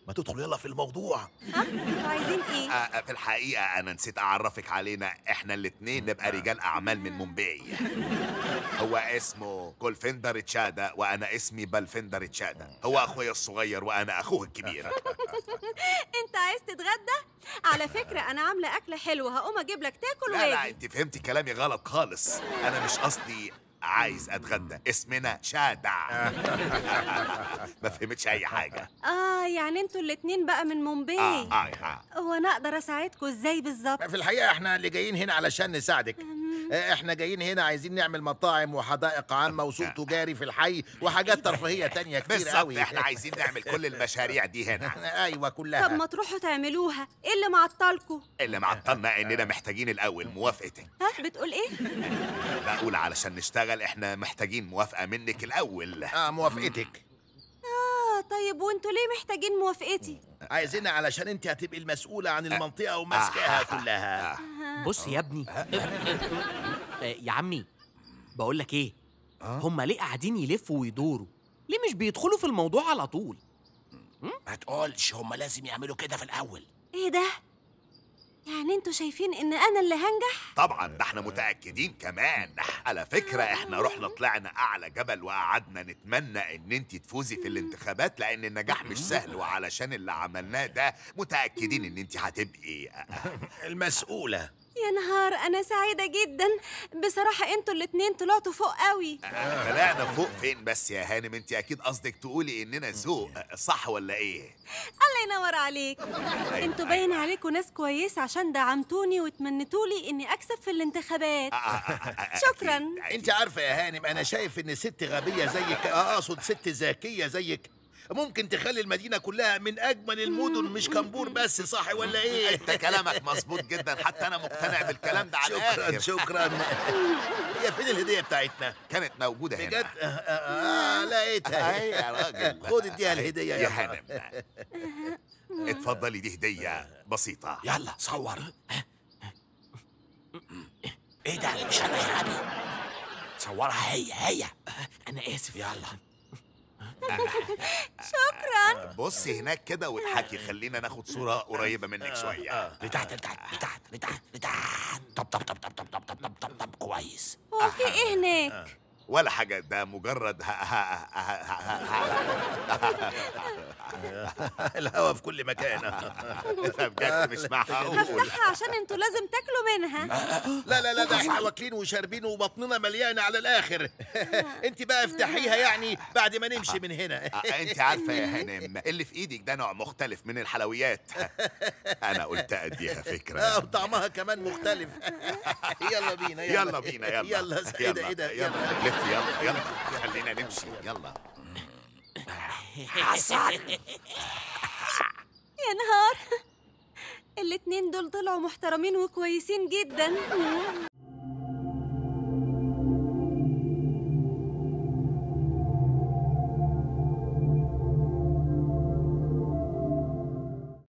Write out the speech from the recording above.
ما تدخل يلا في الموضوع ها انتوا عايزين ايه آه، في الحقيقة أنا نسيت أعرفك علينا إحنا الاتنين نبقى رجال أعمال من مومباي هو اسمه كولفندر تشادا وأنا اسمي بلفندر تشادا هو أخويا الصغير وأنا أخوه الكبير انت عايز تتغدى على فكره انا عامله اكله حلوه هقوم اجيب لك تاكل لا لا واجي أنت فهمتي كلامي غلط خالص أنا مش قصدي عايز أتغدى اسمنا شادع ما فهمتش أي حاجة اه يعني انتوا الاتنين بقى من مومباي آه آه آه. هو انا اقدر اساعدكم ازاي بالظبط في الحقيقة احنا اللي جايين هنا علشان نساعدك آه، احنا جايين هنا عايزين نعمل مطاعم وحدائق عامة وسوق تجاري في الحي وحاجات ترفيهية تانية كتير بالظبط قوي إحنا عايزين نعمل كل المشاريع دي هنا ايوه طب كلها ما تروحوا تعملوها ايه اللي معطلكم اللي معطلنا إننا محتاجين الأول موافقتك ها بتقول ايه بقول علشان نشتغل إحنا محتاجين موافقة منك الأول اه موافقتك اه طيب وانتوا ليه محتاجين موافقتي عايزينها علشان انت هتبقي المسؤولة عن المنطقة وماسكاها كلها بص يا ابني آه، يا عمي بقول لك ايه هما ليه قاعدين يلفوا ويدوروا ليه مش بيدخلوا في الموضوع على طول ما تقولش هم لازم يعملوا كده في الأول ايه ده يعني انتوا شايفين ان انا اللي هنجح طبعا ده احنا متأكدين كمان على فكرة احنا رحنا طلعنا أعلى جبل وقعدنا نتمنى إن انت تفوزي في الانتخابات لأن النجاح مش سهل وعلشان اللي عملناه ده متأكدين إن انت هتبقي المسؤولة يا نهار انا سعيده جدا بصراحه انتوا الاتنين طلعتوا فوق قوي طلعنا فوق فين بس يا هانم انت أكيد قصدك تقولي إننا ذوق صح ولا إيه؟ الله ينور عليك انتوا باين عليكم ناس كويسه عشان دعمتوني وتمنتولي اني اكسب في الانتخابات شكراً. أكيد، أكيد. انت عارفة يا هانم انا شايف ان ست غبية زيك آه، اقصد ست ذكية زيك ممكن تخلي المدينة كلها من اجمل المدن مش كمبور بس صح ولا ايه انت كلامك مظبوط جدا حتى انا مقتنع بالكلام ده على شكرا الآخر شكرا هي فين الهدية بتاعتنا كانت موجودة هنا بجد آه, آه, آه لقيتها أي يا راجل خد اديها الهدية يا يلا. هانم اتفضلي دي هدية بسيطة يلا صور ايه ده مش انا يا غبي صورها هي هي انا اسف يلا شكرا بصي هناك كده واضحكي خلينا ناخد صورة قريبة منك شوية لتحت لتحت لتحت لتحت لتحت طب طب طب طب طب طب طب طب طب طب كويس هو في ايه هناك ولا حاجة ده مجرد ها ها ها ها ها الهوا في كل مكان ده بجد مش معقول هفتحها عشان انتوا لازم تاكلوا منها لا لا لا ده احنا واكلين وشاربين وبطننا مليانه على الاخر انت بقى افتحيها يعني بعد ما نمشي من هنا آه، انت عارفة يا هانم اللي في ايدك ده نوع مختلف من الحلويات انا قلت اديها اه فكرة وطعمها كمان مختلف يلا بينا يلا يلا بينا يلا يلا ايه ده ايه ده يلا يلا لف يلا يلا خلينا نمشي يلا حصل يا نهار الاتنين دول طلعوا محترمين وكويسين جدا